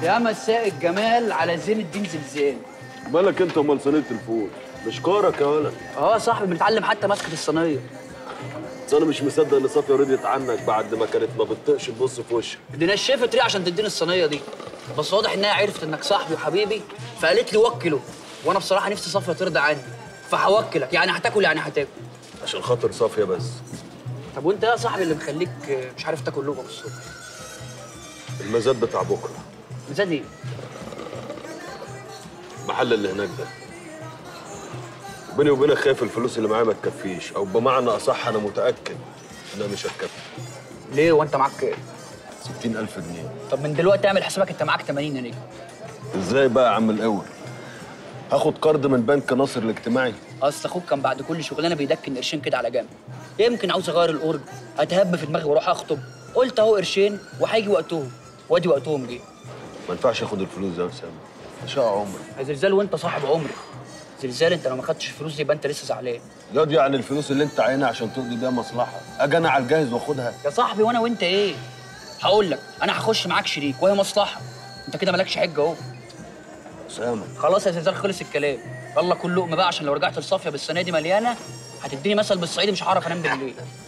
يا مساء الجمال على زين الدين زلزال مالك انت ومال صينيه الفول مش كارك يا ولد اه يا صاحبي بنتعلم حتى مسكه الصينيه بس انا مش مصدق ان صافيه رضيت عنك بعد ما كانت ما بتطقش تبص في وشك دي نشفت ريق عشان تديني الصينيه دي بس واضح انها عرفت انك صاحبي وحبيبي فقالت لي وكله وانا بصراحه نفسي صافيه ترضى عني فهوكلك يعني هتاكل يعني هتاكل عشان خاطر صافيه بس طب وانت ايه يا صاحبي اللي مخليك مش عارف تاكل لقمه بالصبح المزاد بتاع بكره ميزان ايه المحل اللي هناك ده بيني وبينك خايف الفلوس اللي معايا ما تكفيش او بمعنى اصح انا متاكد انها مش هتكفي ليه وانت معاك كام 60000 جنيه طب من دلوقتي اعمل حسابك انت معاك 80 يا نجم ازاي بقى يا عم الاول هاخد قرض من بنك ناصر الاجتماعي اصل اخوك كان بعد كل شغلانه بيدكن قرشين كده على جنب يمكن عاوز اغير القرب هتهب في دماغي واروح اخطب قلت اهو قرشين وهيجي وقتهم وادي وقتهم جه ما ينفعش اخد الفلوس دي يا اسامه شقى عمري يا زلزال وانت صاحب عمري زلزال انت لو ما خدتش الفلوس دي يبقى انت لسه زعلان ياض يعني الفلوس اللي انت عينها عشان تقضي بيها مصلحه اجي انا على الجاهز واخدها يا صاحبي وانا وانت ايه هقول لك انا هخش معاك شريك وهي مصلحه انت كده مالكش حجه اهو اسامه خلاص يا زلزال خلص الكلام يلا كل لقمه بقى عشان لو رجعت لصافيه بالسنه دي مليانه هتديني مثل بالصعيدي مش هعرف انام بالليل